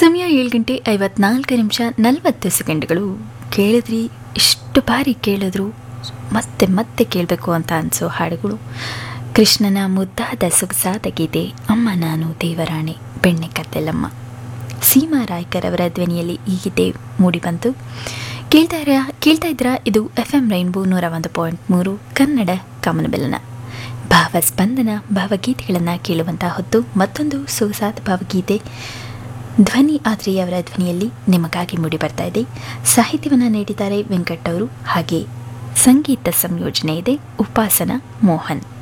ಸಮಯ ಏಳು ಗಂಟೆ ಐವತ್ನಾಲ್ಕು ನಿಮಿಷ ನಲವತ್ತು ಸೆಕೆಂಡ್ಗಳು ಕೇಳಿದ್ರಿ ಇಷ್ಟು ಬಾರಿ ಕೇಳಿದ್ರು ಮತ್ತೆ ಮತ್ತೆ ಕೇಳಬೇಕು ಅಂತ ಅನಿಸೋ ಹಾಡುಗಳು ಕೃಷ್ಣನ ಮುದ್ದಾದ ಸೊಗಸಾದ ಗೀತೆ ಅಮ್ಮ ನಾನು ದೇವರಾಣೆ ಬೆಣ್ಣೆ ಕತ್ತೆಲ್ಲಮ್ಮ ಸೀಮಾ ರಾಯ್ಕರ್ ಅವರ ಧ್ವನಿಯಲ್ಲಿ ಈ ಗೀತೆ ಮೂಡಿಬಂತು ಕೇಳ್ತಾ ಇರ ಕೇಳ್ತಾ ಇದ್ರ ಇದು ಎಫ್ ಎಂ ರೈನ್ಬೋ ನೂರ ಒಂದು ಪಾಯಿಂಟ್ ಮೂರು ಕನ್ನಡ ಕಮನಬೆಲ್ಲನ ಭಾವಸ್ಪಂದನ ಭಾವಗೀತೆಗಳನ್ನು ಕೇಳುವಂಥ ಹೊತ್ತು ಮತ್ತೊಂದು ಸೊಗಸಾದ ಭಾವಗೀತೆ ಧ್ವನಿ ಆತ್ರೇಯವರ ಧ್ವನಿಯಲ್ಲಿ ನಿಮಗಾಗಿ ಮೂಡಿ ಬರ್ತಾ ಇದೆ ಸಾಹಿತ್ಯವನ್ನು ನೀಡಿದ್ದಾರೆ ವೆಂಕಟ್ ಅವರು ಹಾಗೆ ಸಂಗೀತ ಸಂಯೋಜನೆ ಇದೆ ಉಪಾಸನ ಮೋಹನ್